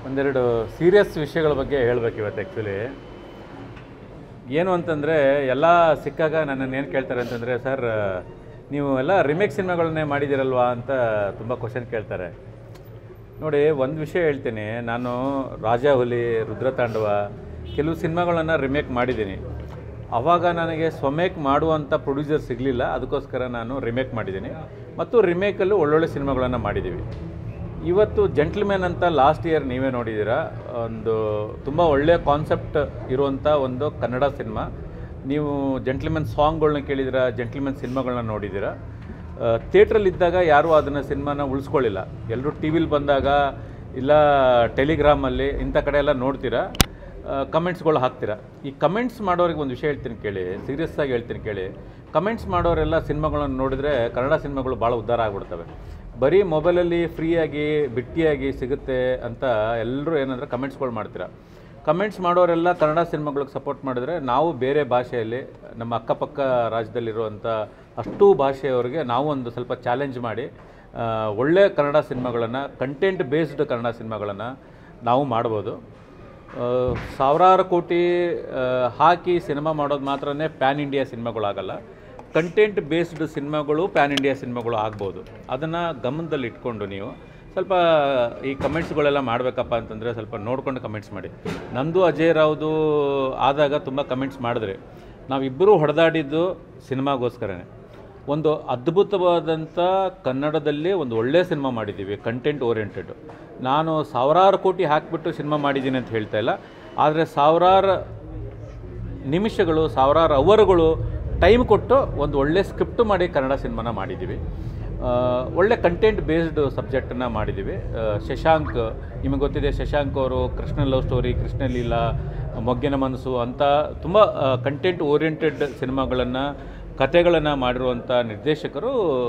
ಒಂದೆರಡು ಸೀರಿಯಸ್ ವಿಷಯಗಳ ಬಗ್ಗೆ ಹೇಳ್ಬೇಕು ಇವತ್ತು ಆ್ಯಕ್ಚುಲಿ ಏನು ಅಂತಂದರೆ ಎಲ್ಲ ಸಿಕ್ಕಾಗ ನನ್ನನ್ನು ಏನು ಕೇಳ್ತಾರೆ ಅಂತಂದರೆ ಸರ್ ನೀವು ಎಲ್ಲ ರಿಮೇಕ್ ಸಿನಿಮಾಗಳನ್ನೇ ಮಾಡಿದ್ದೀರಲ್ವಾ ಅಂತ ತುಂಬ ಕ್ವಶನ್ ಕೇಳ್ತಾರೆ ನೋಡಿ ಒಂದು ವಿಷಯ ಹೇಳ್ತೀನಿ ನಾನು ರಾಜ ಹುಲಿ ರುದ್ರತಾಂಡವ ಕೆಲವು ಸಿನಿಮಾಗಳನ್ನು ರಿಮೇಕ್ ಮಾಡಿದ್ದೀನಿ ಆವಾಗ ನನಗೆ ಸ್ವಮೇಕ್ ಮಾಡುವಂಥ ಪ್ರೊಡ್ಯೂಸರ್ ಸಿಗಲಿಲ್ಲ ಅದಕ್ಕೋಸ್ಕರ ನಾನು ರಿಮೇಕ್ ಮಾಡಿದ್ದೀನಿ ಮತ್ತು ರಿಮೇಕಲ್ಲೂ ಒಳ್ಳೊಳ್ಳೆ ಸಿನಿಮಾಗಳನ್ನು ಮಾಡಿದ್ದೀವಿ ಇವತ್ತು ಜೆಂಟ್ಲ್ಮ್ಯಾನ್ ಅಂತ ಲಾಸ್ಟ್ ಇಯರ್ ನೀವೇ ನೋಡಿದ್ದೀರಾ ಒಂದು ತುಂಬ ಒಳ್ಳೆಯ ಕಾನ್ಸೆಪ್ಟ್ ಇರುವಂಥ ಒಂದು ಕನ್ನಡ ಸಿನಿಮಾ ನೀವು ಜೆಂಟ್ಲ್ಮ್ಯಾನ್ ಸಾಂಗ್ಗಳನ್ನ ಕೇಳಿದ್ದೀರಾ ಜೆಂಟ್ಲ್ಮ್ಯಾನ್ ಸಿನಿಮಾಗಳನ್ನ ನೋಡಿದ್ದೀರಾ ಥಿಯೇಟ್ರಲ್ಲಿದ್ದಾಗ ಯಾರೂ ಅದನ್ನು ಸಿನಿಮಾನ ಉಳಿಸ್ಕೊಳ್ಳಿಲ್ಲ ಎಲ್ಲರೂ ಟಿ ವಿಲಿ ಬಂದಾಗ ಇಲ್ಲ ಟೆಲಿಗ್ರಾಮಲ್ಲಿ ಇಂಥ ಕಡೆ ಎಲ್ಲ ನೋಡ್ತೀರಾ ಕಮೆಂಟ್ಸ್ಗಳು ಹಾಕ್ತೀರಾ ಈ ಕಮೆಂಟ್ಸ್ ಮಾಡೋರಿಗೆ ಒಂದು ವಿಷಯ ಹೇಳ್ತೀನಿ ಕೇಳಿ ಸೀರಿಯಸ್ ಆಗಿ ಹೇಳ್ತೀನಿ ಕೇಳಿ ಕಮೆಂಟ್ಸ್ ಮಾಡೋರೆಲ್ಲ ಸಿನಿಮಾಗಳನ್ನು ನೋಡಿದರೆ ಕನ್ನಡ ಸಿನಿಮಾಗಳು ಭಾಳ ಉದ್ಧಾರ ಆಗ್ಬಿಡ್ತವೆ ಬರೀ ಮೊಬೈಲಲ್ಲಿ ಫ್ರೀಯಾಗಿ ಬಿಟ್ಟಿಯಾಗಿ ಸಿಗುತ್ತೆ ಅಂತ ಎಲ್ಲರೂ ಏನಂದರೆ ಕಮೆಂಟ್ಸ್ಗಳು ಮಾಡ್ತೀರಾ ಕಮೆಂಟ್ಸ್ ಮಾಡೋರೆಲ್ಲ ಕನ್ನಡ ಸಿನಿಮಾಗಳಿಗೆ ಸಪೋರ್ಟ್ ಮಾಡಿದ್ರೆ ನಾವು ಬೇರೆ ಭಾಷೆಯಲ್ಲಿ ನಮ್ಮ ಅಕ್ಕಪಕ್ಕ ರಾಜ್ಯದಲ್ಲಿರುವಂಥ ಅಷ್ಟೂ ಭಾಷೆಯವರಿಗೆ ನಾವು ಒಂದು ಸ್ವಲ್ಪ ಚಾಲೆಂಜ್ ಮಾಡಿ ಆ, ಒಳ್ಳೆ ಕನ್ನಡ ಸಿನಿಮಾಗಳನ್ನು ಕಂಟೆಂಟ್ ಬೇಸ್ಡ್ ಕನ್ನಡ ಸಿನಿಮಾಗಳನ್ನು ನಾವು ಮಾಡ್ಬೋದು ಆ, ಸಾವಿರಾರು ಕೋಟಿ ಆ, ಹಾಕಿ ಸಿನಿಮಾ ಮಾಡೋದು ಮಾತ್ರನೇ ಪ್ಯಾನ್ ಇಂಡಿಯಾ ಸಿನಿಮಾಗಳಾಗಲ್ಲ ಕಂಟೆಂಟ್ ಬೇಸ್ಡ್ ಸಿನಿಮಾಗಳು ಪ್ಯಾನ್ ಇಂಡಿಯಾ ಸಿನಿಮಾಗಳು ಆಗ್ಬೋದು ಅದನ್ನು ಗಮನದಲ್ಲಿ ಇಟ್ಕೊಂಡು ನೀವು ಸ್ವಲ್ಪ ಈ ಕಮೆಂಟ್ಸ್ಗಳೆಲ್ಲ ಮಾಡಬೇಕಪ್ಪ ಅಂತಂದರೆ ಸ್ವಲ್ಪ ನೋಡ್ಕೊಂಡು ಕಮೆಂಟ್ಸ್ ಮಾಡಿ ನಂದು ಅಜಯ್ ರಾವ್ದು ಆದಾಗ ತುಂಬ ಕಮೆಂಟ್ಸ್ ಮಾಡಿದ್ರೆ ನಾವಿಬ್ಬರೂ ಹೊಡೆದಾಡಿದ್ದು ಸಿನಿಮಾಗೋಸ್ಕರನೇ ಒಂದು ಅದ್ಭುತವಾದಂಥ ಕನ್ನಡದಲ್ಲಿ ಒಂದು ಒಳ್ಳೆಯ ಸಿನಿಮಾ ಮಾಡಿದ್ದೀವಿ ಕಂಟೆಂಟ್ ಓರಿಯೆಂಟೆಡ್ ನಾನು ಸಾವಿರಾರು ಕೋಟಿ ಹಾಕಿಬಿಟ್ಟು ಸಿನಿಮಾ ಮಾಡಿದ್ದೀನಿ ಅಂತ ಹೇಳ್ತಾ ಇಲ್ಲ ಆದರೆ ಸಾವಿರಾರು ನಿಮಿಷಗಳು ಸಾವಿರಾರು ಅವರ್ಗಳು ಟೈಮ್ ಕೊಟ್ಟು ಒಂದು ಒಳ್ಳೆ ಸ್ಕ್ರಿಪ್ಟ್ ಮಾಡಿ ಕನ್ನಡ ಸಿನಿಮಾನ ಮಾಡಿದ್ದೀವಿ ಆ, ಒಳ್ಳೆ ಕಂಟೆಂಟ್ ಬೇಸ್ಡ್ ಸಬ್ಜೆಕ್ಟನ್ನು ಮಾಡಿದ್ದೀವಿ ಆ, ಶಶಾಂಕ್ ನಿಮಗೆ ಗೊತ್ತಿದೆ ಶಶಾಂಕ್ ಅವರು ಕೃಷ್ಣ ಲವ್ ಸ್ಟೋರಿ ಕೃಷ್ಣ ಲೀಲಾ ಮೊಗ್ಗಿನ ಮನಸ್ಸು ಅಂತ ತುಂಬ ಕಂಟೆಂಟ್ ಓರಿಯೆಂಟೆಡ್ ಸಿನಿಮಾಗಳನ್ನು ಕತೆಗಳನ್ನು ಮಾಡಿರುವಂಥ ನಿರ್ದೇಶಕರು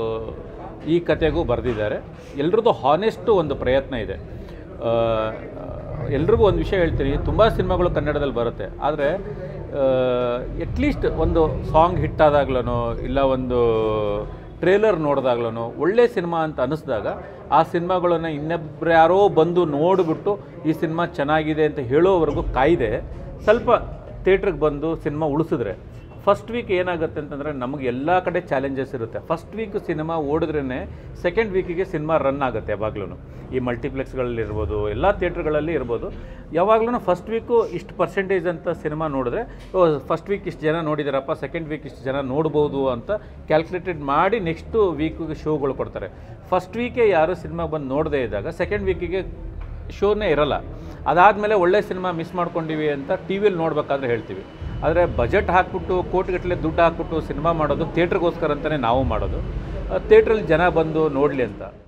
ಈ ಕತೆಗೂ ಬರೆದಿದ್ದಾರೆ ಎಲ್ರದ್ದು ಹಾನೆಸ್ಟು ಒಂದು ಪ್ರಯತ್ನ ಇದೆ ಆ, ಎಲ್ರಿಗೂ ಒಂದು ವಿಷಯ ಹೇಳ್ತೀನಿ ತುಂಬ ಸಿನಿಮಾಗಳು ಕನ್ನಡದಲ್ಲಿ ಬರುತ್ತೆ ಆದರೆ ಅಟ್ಲೀಸ್ಟ್ ಒಂದು ಸಾಂಗ್ ಹಿಟ್ ಆದಾಗ್ಲೂ ಇಲ್ಲ ಒಂದು ಟ್ರೇಲರ್ ನೋಡಿದಾಗ್ಲೂ ಒಳ್ಳೆ ಸಿನಿಮಾ ಅಂತ ಅನ್ನಿಸ್ದಾಗ ಆ ಸಿನಿಮಾಗಳನ್ನು ಇನ್ನೊಬ್ರು ಯಾರೋ ಬಂದು ನೋಡಿಬಿಟ್ಟು ಈ ಸಿನಿಮಾ ಚೆನ್ನಾಗಿದೆ ಅಂತ ಹೇಳೋವರೆಗೂ ಕಾಯ್ದೆ ಸ್ವಲ್ಪ ಥಿಯೇಟ್ರಿಗೆ ಬಂದು ಸಿನಿಮಾ ಉಳಿಸಿದ್ರೆ ಫಸ್ಟ್ ವೀಕ್ ಏನಾಗುತ್ತೆ ಅಂತಂದರೆ ನಮಗೆ ಎಲ್ಲ ಕಡೆ ಚಾಲೆಂಜಸ್ ಇರುತ್ತೆ ಫಸ್ಟ್ ವೀಕ್ ಸಿನಿಮಾ ಓಡಿದ್ರೇ ಸೆಕೆಂಡ್ ವೀಕಿಗೆ ಸಿನಿಮಾ ರನ್ ಆಗುತ್ತೆ ಯಾವಾಗ್ಲೂ ಈ ಮಲ್ಟಿಪ್ಲೆಕ್ಸ್ಗಳಲ್ಲಿ ಇರ್ಬೋದು ಎಲ್ಲ ಥಿಯೇಟ್ರ್ಗಳಲ್ಲಿ ಇರ್ಬೋದು ಯಾವಾಗ್ಲೂ ಫಸ್ಟ್ ವೀಕು ಇಷ್ಟು ಪರ್ಸೆಂಟೇಜ್ ಅಂತ ಸಿನಿಮಾ ನೋಡಿದ್ರೆ ಫಸ್ಟ್ ವೀಕ್ ಇಷ್ಟು ಜನ ನೋಡಿದಾರಪ್ಪ ಸೆಕೆಂಡ್ ವೀಕ್ ಇಷ್ಟು ಜನ ನೋಡ್ಬೋದು ಅಂತ ಕ್ಯಾಲ್ಕುಲೇಟೆಡ್ ಮಾಡಿ ನೆಕ್ಸ್ಟು ವೀಕಿಗೆ ಶೋಗಳು ಕೊಡ್ತಾರೆ ಫಸ್ಟ್ ವೀಕೆ ಯಾರು ಸಿನಿಮಾ ಬಂದು ನೋಡದೇ ಇದ್ದಾಗ ಸೆಕೆಂಡ್ ವೀಕಿಗೆ ಶೋನೇ ಇರಲ್ಲ ಅದಾದಮೇಲೆ ಒಳ್ಳೆ ಸಿನಿಮಾ ಮಿಸ್ ಮಾಡ್ಕೊಂಡಿವಿ ಅಂತ ಟಿ ವಿಲಿ ನೋಡ್ಬೇಕಾದ್ರೆ ಹೇಳ್ತೀವಿ ಆದರೆ ಬಜೆಟ್ ಹಾಕ್ಬಿಟ್ಟು ಕೋಟಿಗಟ್ಟಲೆ ದುಡ್ಡು ಹಾಕ್ಬಿಟ್ಟು ಸಿನಿಮಾ ಮಾಡೋದು ಥಿಯೇಟ್ರಿಗೋಸ್ಕರ ಅಂತಲೇ ನಾವು ಮಾಡೋದು ಥಿಯೇಟ್ರಲ್ಲಿ ಜನ ಬಂದು ನೋಡಲಿ ಅಂತ